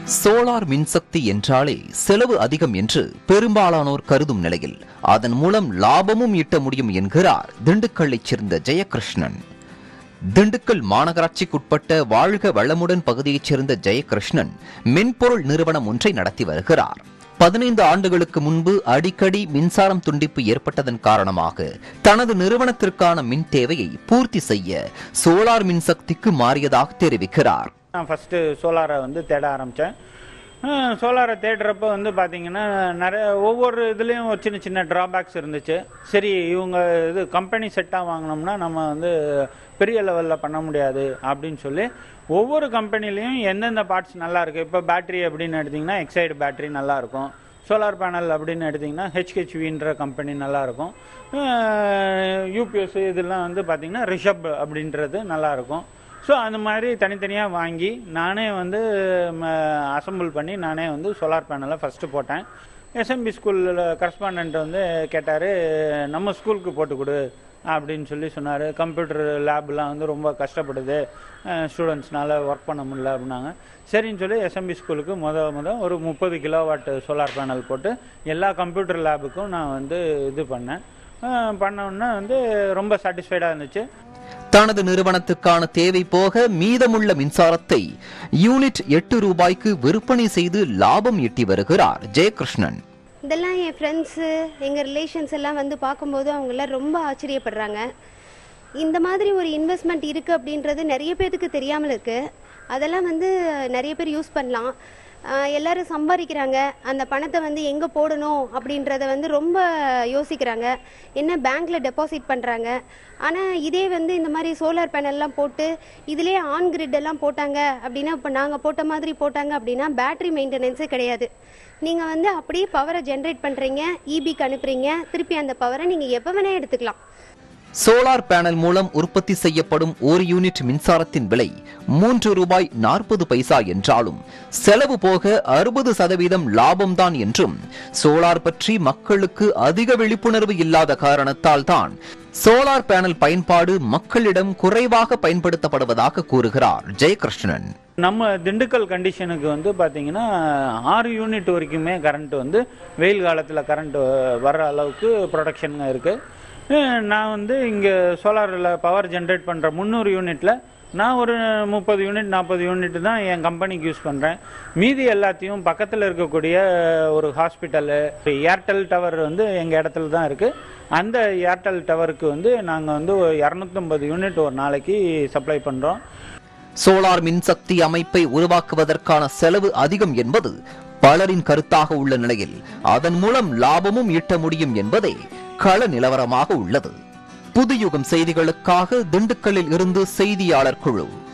solar மின்சக்தி என்றாலே செலவு அதிகம் என்று பெரும்பாலானோர் கருதும் நிலையில் அதன் மூலம் லாபமும் ஈட்ட முடியும் என்கிறார் திண்டுக்கல்லைச் சேர்ந்த ஜெயகிருஷ்ணன் திண்டுக்கல் மாநகராட்சிக்குட்பட்ட வாழ்க வளமுடன் பகுதியைச் சேர்ந்த ஜெயகிருஷ்ணன் மென்பொருள் நிறுவனம் ஒன்றை நடத்தி வருகிறார் பதினைந்து ஆண்டுகளுக்கு முன்பு அடிக்கடி மின்சாரம் துண்டிப்பு ஏற்பட்டதன் காரணமாக தனது நிறுவனத்திற்கான மின் தேவையை பூர்த்தி செய்ய சோலார் மின்சக்திக்கு மாறியதாக தெரிவிக்கிறார் நான் ஃபஸ்ட்டு சோலாரை வந்து தேட ஆரம்பித்தேன் சோலாரை தேடுறப்ப வந்து பார்த்தீங்கன்னா நிறைய ஒவ்வொரு இதுலேயும் ஒரு சின்ன சின்ன ட்ராபேக்ஸ் இருந்துச்சு சரி இவங்க இது கம்பெனி செட்டாக வாங்கினோம்னா நம்ம வந்து பெரிய லெவலில் பண்ண முடியாது அப்படின்னு சொல்லி ஒவ்வொரு கம்பெனிலையும் எந்தெந்த பார்ட்ஸ் நல்லா இருக்கு இப்போ பேட்டரி அப்படின்னு எடுத்திங்கன்னா எக்ஸைடு பேட்டரி நல்லா இருக்கும் சோலார் பேனல் அப்படின்னு எடுத்திங்கன்னா ஹெச்ஹெச்வின்ற கம்பெனி நல்லாயிருக்கும் யூபிஎஸ் இதெல்லாம் வந்து பார்த்திங்கன்னா ரிஷப் அப்படின்றது நல்லாயிருக்கும் ஸோ அந்த மாதிரி தனித்தனியாக வாங்கி நானே வந்து அசம்பிள் பண்ணி நானே வந்து சோலார் பேனலை ஃபஸ்ட்டு போட்டேன் எஸ்எம்பி ஸ்கூலில் கரஸ்பாண்டன்ட் வந்து கேட்டார் நம்ம ஸ்கூலுக்கு போட்டு கொடு அப்படின்னு சொல்லி சொன்னார் கம்ப்யூட்டர் லேப்லாம் வந்து ரொம்ப கஷ்டப்படுது ஸ்டூடெண்ட்ஸ்னால ஒர்க் பண்ண முடியல அப்படின்னாங்க சரின்னு சொல்லி எஸ்எம்பி ஸ்கூலுக்கு முத முத ஒரு முப்பது கிலோவாட் சோலார் பேனல் போட்டு எல்லா கம்ப்யூட்டர் லேபுக்கும் நான் வந்து இது பண்ணேன் பண்ணோன்னா வந்து ரொம்ப சாட்டிஸ்ஃபைடாக இருந்துச்சு தனது நிறுவனத்துக்கான தேவை போக மீதமுள்ள மின்சாரத்தை யூனிட் எட்டு ரூபாய்க்கு விற்பனை செய்து லாபம் ஈட்டி வருகிறார் ஜெயகிருஷ்ணன் இதெல்லாம் என் ஃப்ரெண்ட்ஸு எங்கள் ரிலேஷன்ஸ் எல்லாம் வந்து பார்க்கும்போது அவங்கெல்லாம் ரொம்ப ஆச்சரியப்படுறாங்க இந்த மாதிரி ஒரு இன்வெஸ்ட்மெண்ட் இருக்குது அப்படின்றது நிறைய பேருக்கு தெரியாமல் இருக்குது அதெல்லாம் வந்து நிறைய பேர் யூஸ் பண்ணலாம் ஆஹ் எல்லாரும் சம்பாதிக்கிறாங்க அந்த பணத்தை வந்து எங்கே போடணும் அப்படின்றத வந்து ரொம்ப யோசிக்கிறாங்க என்ன பேங்க்கில் டெபாசிட் பண்ணுறாங்க ஆனால் இதே வந்து இந்த மாதிரி சோலார் பேனல்லாம் போட்டு இதிலே ஆன் கிரிட் எல்லாம் போட்டாங்க அப்படின்னா இப்போ நாங்கள் போட்ட மாதிரி போட்டாங்க அப்படின்னா பேட்டரி மெயின்டெனன்ஸே கிடையாது நீங்கள் வந்து அப்படியே பவரை ஜென்ரேட் பண்ணுறீங்க இபிக்கு அனுப்புறீங்க திருப்பி அந்த பவரை நீங்கள் எப்போ வேணால் எடுத்துக்கலாம் சோலார் பேனல் மூலம் உற்பத்தி செய்யப்படும் ஒரு யூனிட் மின்சாரத்தின் விலை மூன்று ரூபாய் நாற்பது பைசா என்றாலும் செலவு போக அறுபது சதவீதம் லாபம்தான் என்றும் சோலார் பற்றி மக்களுக்கு அதிக விழிப்புணர்வு இல்லாத காரணத்தால் தான் சோலார் பேனல் பயன்பாடு மக்களிடம் குறைவாக பயன்படுத்தப்படுவதாக கூறுகிறார் ஜெயகிருஷ்ணன் நம்ம திண்டுக்கல் கண்டிஷனுக்கு வந்து பார்த்தீங்கன்னா ஆறு யூனிட் வரைக்குமே கரண்ட் வந்து வெயில் காலத்தில் கரண்ட் வர்ற அளவுக்கு ப்ரொடக்ஷன் இருக்குது நான் வந்து இங்கே சோலாரில் பவர் ஜென்ரேட் பண்ணுற முந்நூறு யூனிட்டில் நான் ஒரு முப்பது யூனிட் நாற்பது யூனிட் தான் என் கம்பெனிக்கு யூஸ் பண்ணுறேன் மீதி எல்லாத்தையும் பக்கத்தில் இருக்கக்கூடிய ஒரு ஹாஸ்பிட்டலு ஏர்டெல் டவர் வந்து எங்கள் இடத்துல தான் இருக்குது அந்த ஏர்டெல் டவருக்கு வந்து நாங்கள் வந்து இரநூத்தம்பது யூனிட் ஒரு நாளைக்கு சப்ளை பண்ணுறோம் சோலார் மின்சக்தி அமைப்பை உருவாக்குவதற்கான செலவு அதிகம் என்பது பலரின் கருத்தாக உள்ள நிலையில் அதன் மூலம் லாபமும் ஈட்ட முடியும் என்பதே கள நிலவரமாக உள்ளது புதுயுகம் செய்திகளுக்காக திண்டுக்கல்லில் இருந்து செய்தியாளர் குழு